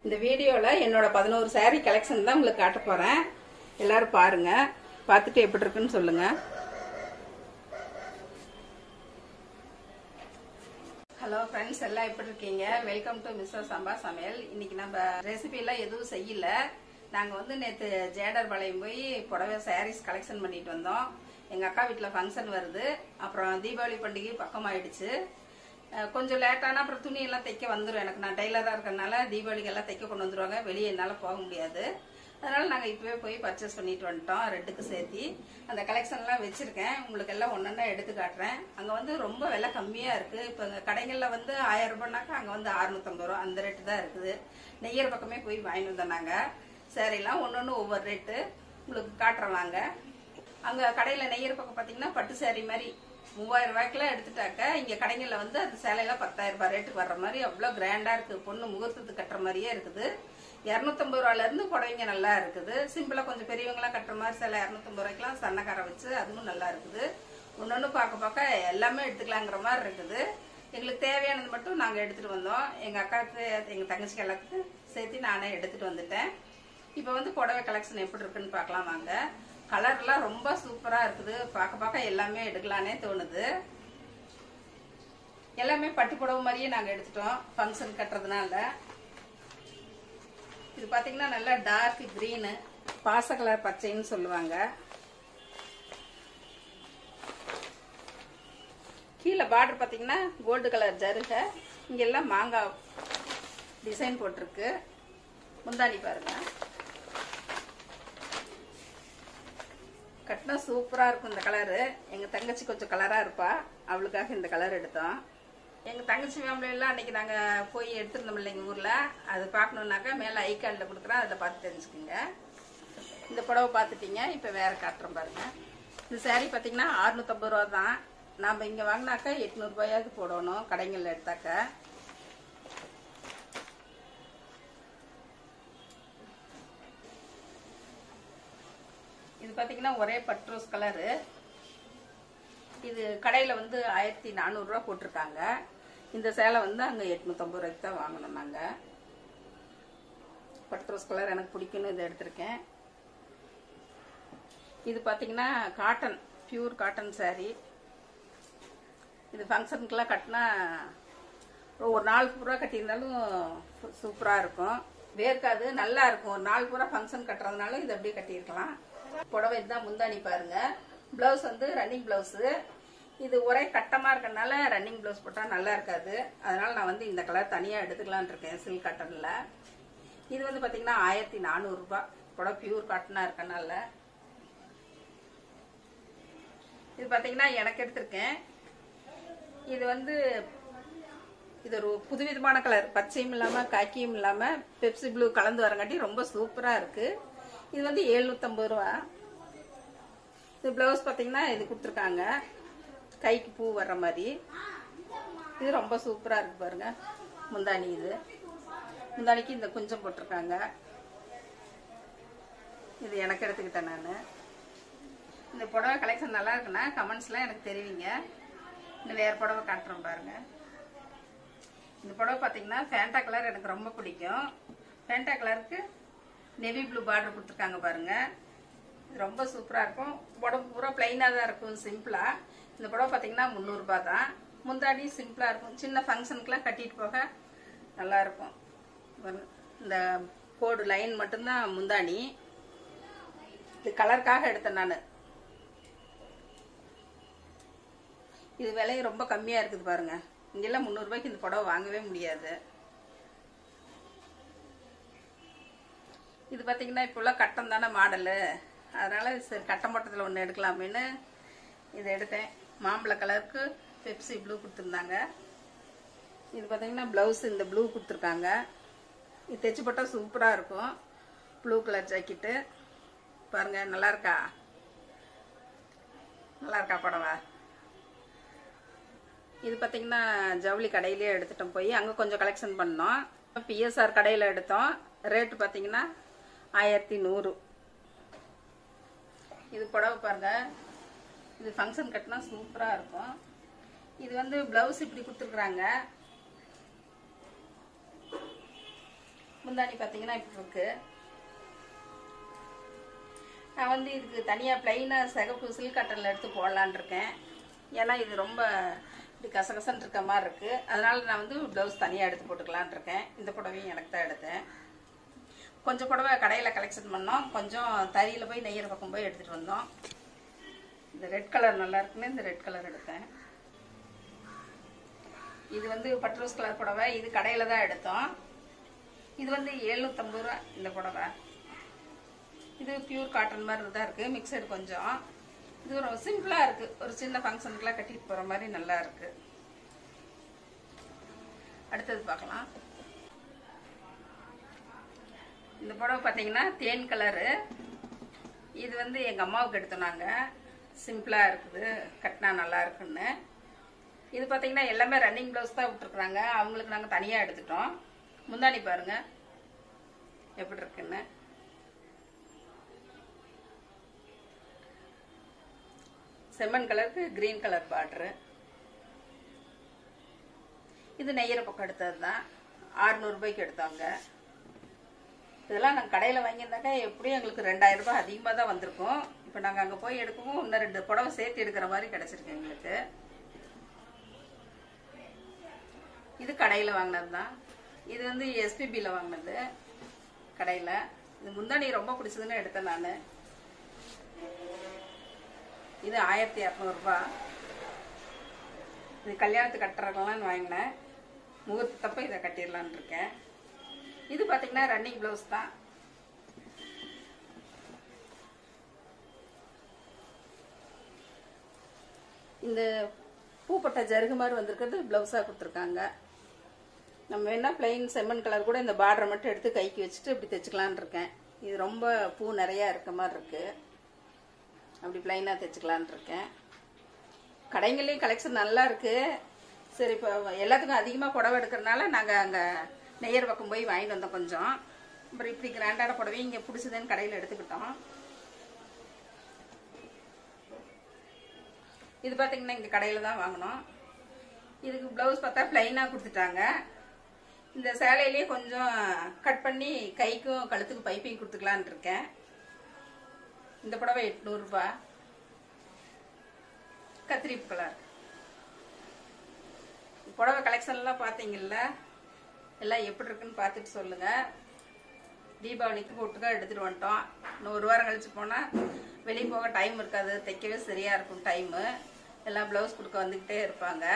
இந்த வீடியோவில் என்னோட பதினோரு saree கலெக்ஷன் தான் உங்களுக்கு காட்ட போகிறேன் எல்லாரும் பாருங்க பார்த்துட்டு எப்படி இருக்குன்னு சொல்லுங்க ஹலோ ஃப்ரெண்ட்ஸ் எல்லாம் எப்படி இருக்கீங்க வெல்கம் டு மிஸ்டர் சம்பா சமையல் இன்னைக்கு நம்ம ரெசிபி எல்லாம் எதுவும் செய்யல நாங்கள் வந்து நேற்று ஜேடர் பாளையம் போய் புடவை சாரீஸ் கலெக்ஷன் பண்ணிட்டு வந்தோம் எங்கள் அக்கா வீட்டில் ஃபங்க்ஷன் வருது அப்புறம் தீபாவளி பண்டிகை பக்கமாயிடுச்சு அஹ் கொஞ்சம் லேட்டானா அப்புறம் துணி எல்லாம் தைக்க வந்துடும் எனக்கு நான் டெய்லராக இருக்கறனால தீபாவளிக்கு எல்லாம் தைக்க கொண்டு வந்துருவாங்க வெளியே என்னால் போக முடியாது அதனால நாங்கள் இப்போவே போய் பர்ச்சேஸ் பண்ணிட்டு வந்துட்டோம் ரெட்டுக்கு சேர்த்தி அந்த கலெக்ஷன்லாம் வச்சிருக்கேன் உங்களுக்கு எல்லாம் ஒன்றா எடுத்து காட்டுறேன் அங்கே வந்து ரொம்ப விலை கம்மியாக இருக்குது இப்போ கடைகளில் வந்து ஆயிரம் ரூபாய்னாக்கா அங்கே வந்து அறுநூத்தம்பது ரூபா அந்த ரேட்டு தான் இருக்குது நெய்யர் பக்கமே போய் வாங்கிட்டு வந்தோம் நாங்கள் சேரீலாம் ஒன்று ஒன்று ஒவ்வொரு ரேட்டு உங்களுக்கு காட்டுறேன் வாங்க அங்கே கடையில் நெய்யர் பக்கம் பார்த்தீங்கன்னா பட்டு saree மாதிரி மூவாயிரம் ரூபாய்க்குலாம் எடுத்துட்டாக்க இங்கே கடைகளில் வந்து அந்த சேலையெல்லாம் பத்தாயிரம் ரூபாய் ரேட்டுக்கு வர்ற மாதிரி அவ்வளோ கிராண்டாக இருக்குது பொண்ணு முகூர்த்தத்துக்கு கட்டுற மாதிரியே இருக்குது இரநூத்தம்பது ரூபாயிலேருந்து புடவைங்க நல்லா இருக்குது சிம்பிளாக கொஞ்சம் பெரியவங்களாம் கட்டுற மாதிரி சில இரநூத்தம்பது ரூபாய்க்குலாம் சன்னக்காரை வச்சு அதுவும் நல்லா இருக்குது ஒன்று ஒன்று பார்க்க பார்க்க எல்லாமே எடுத்துக்கலாங்கிற மாதிரி இருக்குது எங்களுக்கு தேவையானது மட்டும் நாங்கள் எடுத்துகிட்டு வந்தோம் எங்கள் அக்காவுக்கு எங்கள் தங்கச்சிக்கு எல்லாத்துக்கும் சேர்த்து நானே எடுத்துகிட்டு வந்துட்டேன் இப்போ வந்து புடவை கலெக்ஷன் எப்படி இருக்குன்னு பார்க்கலாம் வாங்க கலர்லாம் ரொம்ப சூப்பராக இருக்குது பார்க்க பார்க்க எல்லாமே எடுக்கலானே தோணுது எல்லாமே பட்டு புடவை மாதிரியே நாங்கள் எடுத்துட்டோம் ஃபங்க்ஷன் கட்டுறதுனால இது பார்த்தீங்கன்னா நல்லா டார்க் க்ரீனு பாச கலர் பச்சைன்னு சொல்லுவாங்க கீழே பார்டர் பார்த்தீங்கன்னா கோல்டு கலர் ஜருக இங்கெல்லாம் மாங்காய் டிசைன் போட்டிருக்கு முந்தாணி பாருங்க கட்டினா சூப்பராக இருக்கும் இந்த கலரு எங்கள் தங்கச்சி கொஞ்சம் கலராக இருப்பா அவளுக்காக இந்த கலர் எடுத்தோம் எங்கள் தங்கச்சி ஃபேமிலியெல்லாம் அன்றைக்கி நாங்கள் போய் எடுத்துருந்தோம் இல்லை எங்கள் ஊரில் அது பார்க்கணுன்னாக்கா மேலே ஐ கார்டில் கொடுக்குறோம் அதில் பார்த்து தெரிஞ்சுக்குங்க இந்த புடவை பார்த்துட்டீங்க இப்போ வேறு காட்டுறோம் பாருங்க இந்த saree பார்த்தீங்கன்னா அறுநூத்தம்பது ரூபா தான் நாம் இங்கே வாங்கினாக்கா எட்நூறுபாயாவது போடணும் கடைங்களில் எடுத்தாக்க இது பார்த்தீங்கன்னா ஒரே பட்ரோஸ் கலரு இது கடையில் வந்து ஆயிரத்தி நானூறுரூவா போட்டிருக்காங்க இந்த சேலை வந்து அங்கே எட்நூற்றம்பது ரூபாய்க்கு தான் வாங்கினோம் நாங்கள் பட்ரோஸ் கலர் எனக்கு பிடிக்குன்னு இதை எடுத்திருக்கேன் இது பார்த்தீங்கன்னா காட்டன் பியூர் காட்டன் saree இது ஃபங்க்ஷனுக்கெல்லாம் கட்டினா ஒரு நாள் பூரா கட்டியிருந்தாலும் சூப்பராக இருக்கும் வேர்க்காது நல்லா இருக்கும் ஒரு நாள் பூரா ஃபங்க்ஷன் கட்டுறதுனால இது அப்படியே கட்டியிருக்கலாம் புடவை இதுதான் முந்தாணி பாருங்க ப்ளவுஸ் வந்து ரன்னிங் ப்ளவுஸு இது ஒரே கட்டமாக இருக்கறனால ரன்னிங் ப்ளவுஸ் போட்டால் நல்லா இருக்காது அதனால நான் வந்து இந்த கலர் தனியாக எடுத்துக்கலான் இருக்கேன் சில்க் காட்டனில் இது வந்து பார்த்தீங்கன்னா ஆயிரத்தி நானூறுரூபா புடவை பியூர் காட்டனாக இருக்கனால இது பார்த்தீங்கன்னா எனக்கு எடுத்திருக்கேன் இது வந்து இது ஒரு புதுவிதமான கலர் பச்சையும் இல்லாமல் காக்கியும் இல்லாமல் பெப்சி ப்ளூ கலந்து வரங்காட்டி ரொம்ப சூப்பராக இருக்குது இது வந்து எழுநூற்றம்பது ரூபா இது ப்ளவுஸ் பார்த்தீங்கன்னா இது கொடுத்துருக்காங்க கைக்கு பூ வர்ற மாதிரி இது ரொம்ப சூப்பராக இருக்கு பாருங்க முந்தானி இது முந்தானிக்கு இந்த குஞ்சம் போட்டிருக்காங்க இது எனக்கு எடுத்துக்கிட்டேன் நான் இந்த புடவை கலெக்ஷன் நல்லா இருக்குன்னா கமெண்ட்ஸ்லாம் எனக்கு தெரிவிங்க இன்னும் வேறு புடவை காட்டுறோம் பாருங்க இந்த புடவை பார்த்தீங்கன்னா ஃபேண்டா கலர் எனக்கு ரொம்ப பிடிக்கும் ஃபேண்டா கலருக்கு நெவி ப்ளூ பார்டர் கொடுத்துருக்காங்க பாருங்க இது ரொம்ப சூப்பராக இருக்கும் புடவை பூரா பிளைனாக தான் இருக்கும் சிம்பிளாக இந்த புடவை பார்த்தீங்கன்னா முந்நூறுரூபா தான் முந்தாடி சிம்பிளாக இருக்கும் சின்ன ஃபங்க்ஷனுக்குலாம் கட்டிட்டு போக நல்லா இருக்கும் பாருங்க. இந்த கோடு லைன் மட்டும்தான் முந்தாணி இது கலருக்காக எடுத்தேன் நான் இது விலையும் ரொம்ப கம்மியாக இருக்குது பாருங்க இங்கெல்லாம் முந்நூறுபாய்க்கு இந்த புடவை வாங்கவே முடியாது இது பார்த்தீங்கன்னா இப்போல்லாம் கட்டம் தானே மாடலு அதனால சரி கட்டம் பட்டத்தில் ஒன்று எடுக்கலாமேன்னு இது எடுத்தேன் மாம்பழ கலருக்கு பெப்சி ப்ளூ கொடுத்துருந்தாங்க இது பார்த்தீங்கன்னா ப்ளவுஸ் இந்த ப்ளூ கொடுத்துருக்காங்க இது தைச்சு போட்டால் சூப்பராக இருக்கும் ப்ளூ கலர் ஜாக்கெட்டு பாருங்க நல்லா இருக்கா நல்லா இருக்கா புடவை இது பார்த்தீங்கன்னா ஜவுளி கடையிலே எடுத்துட்டோம் போய் அங்கே கொஞ்சம் கலெக்ஷன் பண்ணோம் பிஎஸ்ஆர் கடையில் எடுத்தோம் ரேட்டு பார்த்தீங்கன்னா ஆயிரத்தி நூறு இது புடவை பாருங்க இது ஃபங்க்ஷன் கட்டினா சூப்பராக இருக்கும் இது வந்து ப்ளவுஸ் இப்படி கொடுத்துருக்குறாங்க முந்தாணி பார்த்தீங்கன்னா இப்படி இருக்கு நான் வந்து இதுக்கு தனியாக பிளைனாக சிகப்பு சில்க் காட்டனில் எடுத்து போடலான் இருக்கேன் ஏன்னா இது ரொம்ப இப்படி கசகசன்னு இருக்க மாதிரி இருக்குது அதனால நான் வந்து ப்ளவுஸ் தனியாக எடுத்து போட்டுக்கலான் இருக்கேன் இந்த புடவையும் எனக்கு தான் எடுத்தேன் கொஞ்சம் புடவை கடையில் கலெக்ஷன் பண்ணோம் கொஞ்சம் தறியில் போய் நெய்யற பக்கம் போய் எடுத்துகிட்டு வந்தோம் இந்த ரெட் கலர் நல்லா இருக்குன்னு இந்த ரெட் கலர் எடுத்தேன் இது வந்து பட்ரோஸ் கலர் புடவை இது கடையில் தான் எடுத்தோம் இது வந்து எழுநூற்றம்பது ரூபா இந்த புடவை இது பியூர் காட்டன் மாதிரி தான் இருக்குது மிக்சடு கொஞ்சம் இது ஒரு சிம்பிளாக இருக்குது ஒரு சின்ன ஃபங்க்ஷனுக்குலாம் கட்டிட்டு போகிற மாதிரி நல்லா இருக்குது அடுத்தது பார்க்கலாம் இந்த புடவை பார்த்தீங்கன்னா தேன் கலரு இது வந்து எங்கள் அம்மாவுக்கு எடுத்தோம் சிம்பிளாக இருக்குது கட்டினா நல்லா இருக்குன்னு இது பார்த்தீங்கன்னா எல்லாமே ரன்னிங் ப்ளவுஸ் தான் விட்டுருக்குறாங்க அவங்களுக்கு நாங்கள் தனியாக எடுத்துட்டோம் முந்தாணி பாருங்க எப்படி இருக்குன்னு செம்மண் கலருக்கு கிரீன் கலர் பார்டரு இது நெய்யற பக்கம் எடுத்தது தான் ஆறுநூறுபாய்க்கு எடுத்தாங்க இதெல்லாம் நாங்கள் கடையில் வாங்கியிருந்தாக்கா எப்படியும் எங்களுக்கு ரெண்டாயிரம் ரூபாய் அதிகமாக தான் வந்திருக்கும் இப்போ நாங்கள் அங்கே போய் எடுக்கவும் இன்னும் ரெண்டு புடவை சேர்த்து எடுக்கிற மாதிரி கிடச்சிருக்கு எங்களுக்கு இது கடையில் வாங்கினது தான் இது வந்து எஸ்பிபியில் வாங்கினது கடையில் இது முந்தாணி ரொம்ப பிடிச்சதுன்னு எடுத்தேன் நான் இது ஆயிரத்தி இரநூறுபா இது கல்யாணத்துக்கு கட்டுறதுலாம் வாங்கினேன் முகூர்த்தப்ப இதை கட்டிடலான் இருக்கேன் இது பார்த்தீங்கன்னா ரன்னிங் ப்ளவுஸ் தான் இந்த பூப்பட்ட ஜருகு மாதிரி வந்திருக்கிறது ப்ளவுஸாக கொடுத்துருக்காங்க நம்ம வேணா பிளெயின் செம்மண் கலர் கூட இந்த பார்டரை மட்டும் எடுத்து கைக்கு வச்சுட்டு இப்படி தைச்சிக்கலான் இருக்கேன் இது ரொம்ப பூ நிறையா இருக்க மாதிரி இருக்குது அப்படி பிளைனாக தைச்சிக்கலான் இருக்கேன் கடைங்கள்லேயும் கலெக்ஷன் நல்லா இருக்குது சரி இப்போ எல்லாத்துக்கும் அதிகமாக புடவை எடுக்கிறனால நாங்கள் அங்கே நெய்யர் பக்கம் போய் வாங்கிட்டு வந்தோம் கொஞ்சம் அப்புறம் இப்படி கிராண்டான புடவை இங்கே பிடிச்சதுன்னு கடையில் எடுத்துக்கிட்டோம் இது பார்த்தீங்கன்னா இங்கே கடையில் தான் வாங்கினோம் இதுக்கு ப்ளவுஸ் பார்த்தா ப்ளைனாக கொடுத்துட்டாங்க இந்த சேலையிலேயே கொஞ்சம் கட் பண்ணி கைக்கும் கழுத்துக்கு பைப்பிங் கொடுத்துக்கலான் இருக்கேன் இந்த புடவை எட்நூறுபா கத்திரிப்பு கலர் புடவை கலெக்ஷன்லாம் பார்த்தீங்கல்ல எல்லாம் எப்படி இருக்குன்னு பார்த்துட்டு சொல்லுங்க தீபாவளிக்கு ஒட்டுக்கா எடுத்துட்டு வந்துட்டோம் இன்னும் ஒரு வாரம் கழிச்சு போனால் வெளியே போக டைம் இருக்காது தைக்கவே சரியா இருக்கும் டைமு எல்லாம் ப்ளவுஸ் கொடுக்க வந்துக்கிட்டே இருப்பாங்க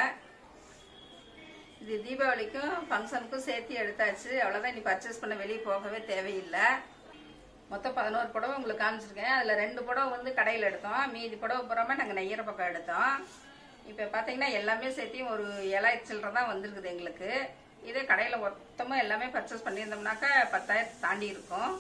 இது தீபாவளிக்கும் ஃபங்க்ஷனுக்கும் சேர்த்து எடுத்தாச்சு அவ்வளோதான் நீ பர்ச்சேஸ் பண்ண வெளியே போகவே தேவையில்லை மொத்தம் பதினோரு புடவை உங்களுக்கு காமிச்சிருக்கேன் அதில் ரெண்டு புடவை வந்து கடையில் எடுத்தோம் மீதி புடவை பூராம நாங்கள் நெய்யற பக்கம் எடுத்தோம் இப்போ பார்த்தீங்கன்னா எல்லாமே சேர்த்தியும் ஒரு ஏழாயிரத்தி சில்லரை தான் வந்திருக்குது எங்களுக்கு இதே கடையில் மொத்தமாக எல்லாமே பர்ச்சேஸ் பண்ணியிருந்தோம்னாக்கா பத்தாயிரத்து தாண்டி இருக்கும்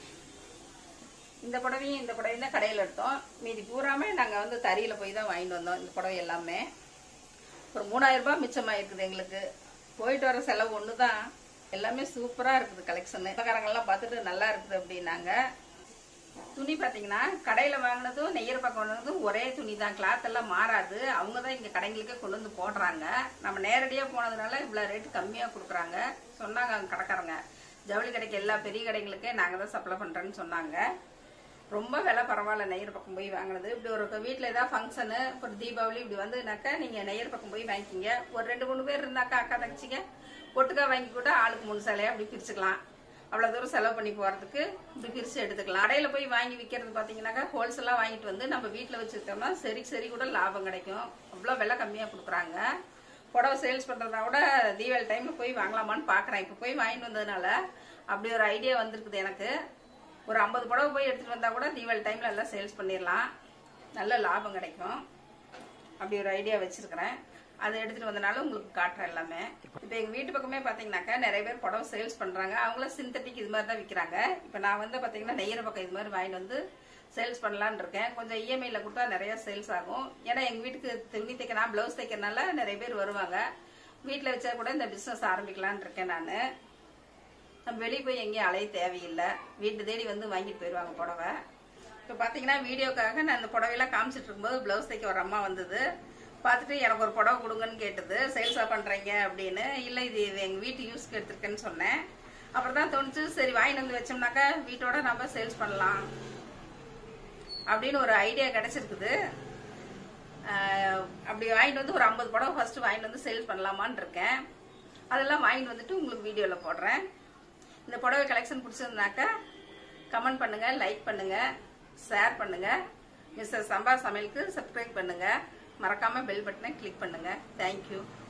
இந்த புடவையும் இந்த புடவையும் தான் கடையில் எடுத்தோம் மீதி பூராமே நாங்கள் வந்து தறியில் போய் தான் வாங்கிட்டு வந்தோம் இந்த புடவை எல்லாமே ஒரு மூணாயிரம் ரூபாய் மிச்சமாயிருக்குது எங்களுக்கு போயிட்டு வர செலவு ஒன்று தான் எல்லாமே சூப்பராக இருக்குது கலெக்ஷன் சொந்தக்காரங்கெல்லாம் பார்த்துட்டு நல்லா இருக்குது அப்படின்னாங்க துணி பார்த்தீங்கன்னா கடையில் வாங்கினதும் நெய்யர் பக்கம் வாங்கினதும் ஒரே துணி தான் கிளாத் எல்லாம் மாறாது அவங்க தான் இங்கே கடைங்களுக்கே கொண்டு வந்து போடுறாங்க நம்ம நேரடியாக போனதுனால இவ்வளோ ரேட் கம்மியாக கொடுக்குறாங்க சொன்னாங்க அங்கே கடைக்காரங்க ஜவுளி கடைக்கு எல்லா பெரிய கடைங்களுக்கே நாங்கள் தான் சப்ளை பண்ணுறேன்னு சொன்னாங்க ரொம்ப விலை பரவாயில்ல நெய்யர் பக்கம் போய் வாங்கினது இப்படி ஒரு வீட்டில் ஏதாவது ஃபங்க்ஷனு ஒரு தீபாவளி இப்படி வந்ததுனாக்கா நீங்கள் நெய்யர் பக்கம் போய் வாங்கிக்கிங்க ஒரு ரெண்டு மூணு பேர் இருந்தாக்கா அக்கா தங்கச்சிங்க ஒட்டுக்கா வாங்கி கூட ஆளுக்கு மூணு சேலையாக அப்படி பிரிச்சுக்கலாம் அவ்வளோ தூரம் செலவு பண்ணி போகிறதுக்கு இப்படி பிரித்து எடுத்துக்கலாம் கடையில் போய் வாங்கி விற்கிறது பார்த்தீங்கன்னாக்கா ஹோல்சேலாக வாங்கிட்டு வந்து நம்ம வீட்டில் வச்சுருக்கோம்னா சரி சரி கூட லாபம் கிடைக்கும் அவ்வளோ விலை கம்மியாக கொடுக்குறாங்க புடவை சேல்ஸ் பண்ணுறதா விட தீபாவளி டைமில் போய் வாங்கலாமான்னு பார்க்குறேன் இப்போ போய் வாங்கிட்டு வந்ததுனால அப்படி ஒரு ஐடியா வந்திருக்குது எனக்கு ஒரு ஐம்பது புடவை போய் எடுத்துகிட்டு வந்தால் கூட தீபாவளி டைமில் எல்லாம் சேல்ஸ் பண்ணிடலாம் நல்ல லாபம் கிடைக்கும் அப்படி ஒரு ஐடியா வச்சுருக்கிறேன் அதை எடுத்துகிட்டு வந்தனால உங்களுக்கு காட்டுறேன் எல்லாமே இப்போ எங்கள் வீட்டு பக்கமே பார்த்தீங்கன்னாக்கா நிறைய பேர் புடவை சேல்ஸ் பண்ணுறாங்க அவங்களும் சிந்தட்டிக் இது மாதிரி தான் விற்கிறாங்க இப்போ நான் வந்து பார்த்தீங்கன்னா நெய்யற பக்கம் இது மாதிரி வாங்கிட்டு வந்து சேல்ஸ் பண்ணலான்னு இருக்கேன் கொஞ்சம் இஎம்ஐயில் கொடுத்தா நிறையா சேல்ஸ் ஆகும் ஏன்னா எங்கள் வீட்டுக்கு துணி தைக்க நான் ப்ளவுஸ் தைக்கிறனால நிறைய பேர் வருவாங்க வீட்டில் வச்சா கூட இந்த பிஸ்னஸ் ஆரம்பிக்கலான்னு இருக்கேன் நான் நம்ம வெளியே போய் எங்கேயும் அலைய தேவையில்லை வீட்டு தேடி வந்து வாங்கிட்டு போயிடுவாங்க புடவை இப்போ பார்த்தீங்கன்னா வீடியோக்காக நான் அந்த புடவையெல்லாம் காமிச்சிட்டு இருக்கும்போது ப்ளவுஸ் தைக்க ஒரு அம்மா வந்தது பார்த்துட்டு எனக்கு ஒரு புடவை கொடுங்கன்னு கேட்டது சேல்ஸாக பண்ணுறீங்க அப்படின்னு இல்லை இது இது எங்கள் வீட்டு யூஸ்க்கு எடுத்திருக்கேன்னு சொன்னேன் அப்புறம் தான் தோணுச்சு சரி வாங்கிட்டு வந்து வச்சோம்னாக்கா வீட்டோட நம்ம சேல்ஸ் பண்ணலாம் அப்படின்னு ஒரு ஐடியா கிடைச்சிருக்குது ஆஹ் அப்படி வாங்கிட்டு வந்து ஒரு ஐம்பது புடவை ஃபர்ஸ்ட் வாங்கிட்டு வந்து சேல்ஸ் பண்ணலாமான்னு இருக்கேன் அதெல்லாம் வாங்கிட்டு வந்துட்டு உங்களுக்கு வீடியோவில் போடுறேன் இந்த புடவை கலெக்ஷன் பிடிச்சிருந்தாக்கா கமெண்ட் பண்ணுங்க லைக் பண்ணுங்க ஷேர் பண்ணுங்க மிஸ்டர் சம்பா சமையலுக்கு சப்ஸ்கிரைப் பண்ணுங்க மறக்காம பெல் பட்டனை கிளிக் பண்ணுங்க தேங்க்யூ